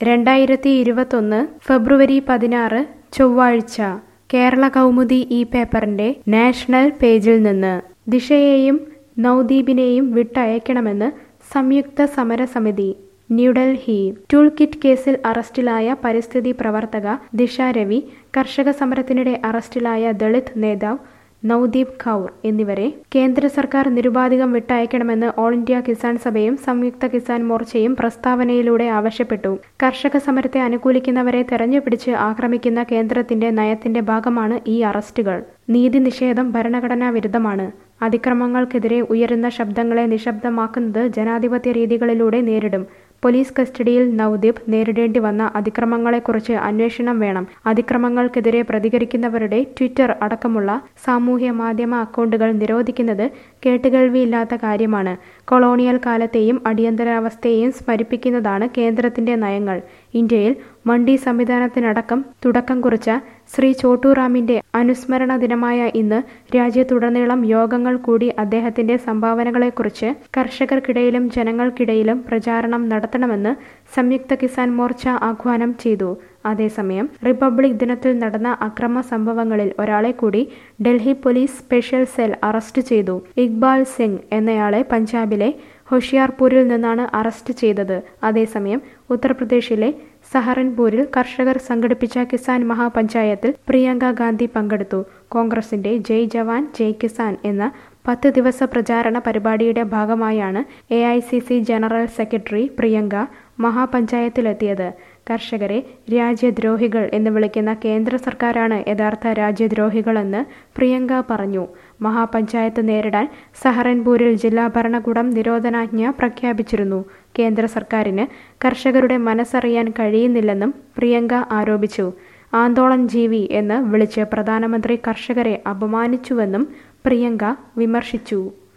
രണ്ടായിരത്തി ഇരുപത്തൊന്ന് ഫെബ്രുവരി പതിനാറ് ചൊവ്വാഴ്ച കേരള കൗമുദി ഈ പേപ്പറിന്റെ നാഷണൽ പേജിൽ നിന്ന് ദിശയെയും നവദീപിനെയും വിട്ടയക്കണമെന്ന് സംയുക്ത സമരസമിതി ന്യൂഡൽഹി ടൂൾ കിറ്റ് കേസിൽ അറസ്റ്റിലായ പരിസ്ഥിതി പ്രവർത്തക ദിശ രവി കർഷക സമരത്തിനിടെ അറസ്റ്റിലായ ദളിത് നേതാവ് നവദീപ് കൗർ എന്നിവരെ കേന്ദ്ര സർക്കാർ നിരുപാധികം വിട്ടയക്കണമെന്ന് ഓൾ ഇന്ത്യ കിസാൻ സഭയും സംയുക്ത കിസാൻ മോർച്ചയും പ്രസ്താവനയിലൂടെ ആവശ്യപ്പെട്ടു കർഷക സമരത്തെ അനുകൂലിക്കുന്നവരെ തെരഞ്ഞുപിടിച്ച് ആക്രമിക്കുന്ന കേന്ദ്രത്തിന്റെ നയത്തിന്റെ ഭാഗമാണ് ഈ അറസ്റ്റുകൾ നീതി നിഷേധം ഭരണഘടനാ വിരുദ്ധമാണ് അതിക്രമങ്ങൾക്കെതിരെ ഉയരുന്ന ശബ്ദങ്ങളെ നിശബ്ദമാക്കുന്നത് ജനാധിപത്യ രീതികളിലൂടെ നേരിടും പോലീസ് കസ്റ്റഡിയിൽ നവദീപ് നേരിടേണ്ടി വന്ന അതിക്രമങ്ങളെക്കുറിച്ച് അന്വേഷണം വേണം അതിക്രമങ്ങൾക്കെതിരെ പ്രതികരിക്കുന്നവരുടെ ട്വിറ്റർ അടക്കമുള്ള സാമൂഹ്യ മാധ്യമ അക്കൗണ്ടുകൾ നിരോധിക്കുന്നത് കേട്ടുകേൾവിയില്ലാത്ത കാര്യമാണ് കൊളോണിയൽ കാലത്തെയും അടിയന്തരാവസ്ഥയെയും സ്മരിപ്പിക്കുന്നതാണ് കേന്ദ്രത്തിന്റെ നയങ്ങൾ ഇന്ത്യയിൽ മണ്ഡി സംവിധാനത്തിനടക്കം തുടക്കം കുറിച്ച ശ്രീ ചോട്ടൂറാമിന്റെ അനുസ്മരണ ദിനമായ ഇന്ന് രാജ്യത്തുടനീളം യോഗങ്ങൾ കൂടി അദ്ദേഹത്തിന്റെ സംഭാവനകളെക്കുറിച്ച് കർഷകർക്കിടയിലും ജനങ്ങൾക്കിടയിലും പ്രചാരണം നടത്തണമെന്ന് സംയുക്ത കിസാൻ മോർച്ച ആഹ്വാനം ചെയ്തു അതേസമയം റിപ്പബ്ലിക് ദിനത്തിൽ നടന്ന അക്രമ സംഭവങ്ങളിൽ ഒരാളെ കൂടി Delhi police special cell arrest ചെയ്തു ഇക്ബാൽ സിംഗ് എന്നയാളെ പഞ്ചാബിലെ ഹൊഷിയാർപൂരിൽ നിന്നാണ് അറസ്റ്റ് ചെയ്തത് അതേസമയം ഉത്തർപ്രദേശിലെ സഹറൻപൂരിൽ കർഷകർ സംഘടിപ്പിച്ച കിസാൻ മഹാപഞ്ചായത്തിൽ പ്രിയങ്ക ഗാന്ധി പങ്കെടുത്തു കോൺഗ്രസിന്റെ ജയ് ജവാൻ ജയ് കിസാൻ എന്ന പത്ത് ദിവസ പ്രചാരണ പരിപാടിയുടെ ഭാഗമായാണ് A I C C general secretary Priyanka മഹാപഞ്ചായത്തിലെത്തിയത് കർഷകരെ രാജ്യദ്രോഹികൾ എന്ന് വിളിക്കുന്ന കേന്ദ്ര സർക്കാരാണ് യഥാർത്ഥ രാജ്യദ്രോഹികളെന്ന് പ്രിയങ്ക പറഞ്ഞു മഹാപഞ്ചായത്ത് നേരിടാൻ സഹറൻപൂരിൽ ജില്ലാ ഭരണകൂടം നിരോധനാജ്ഞ പ്രഖ്യാപിച്ചിരുന്നു കേന്ദ്ര സർക്കാരിന് കർഷകരുടെ മനസ്സറിയാൻ കഴിയുന്നില്ലെന്നും പ്രിയങ്ക ആരോപിച്ചു ആന്തോളൻ ജീവി എന്ന് വിളിച്ച് പ്രധാനമന്ത്രി കർഷകരെ അപമാനിച്ചുവെന്നും പ്രിയങ്ക വിമർശിച്ചു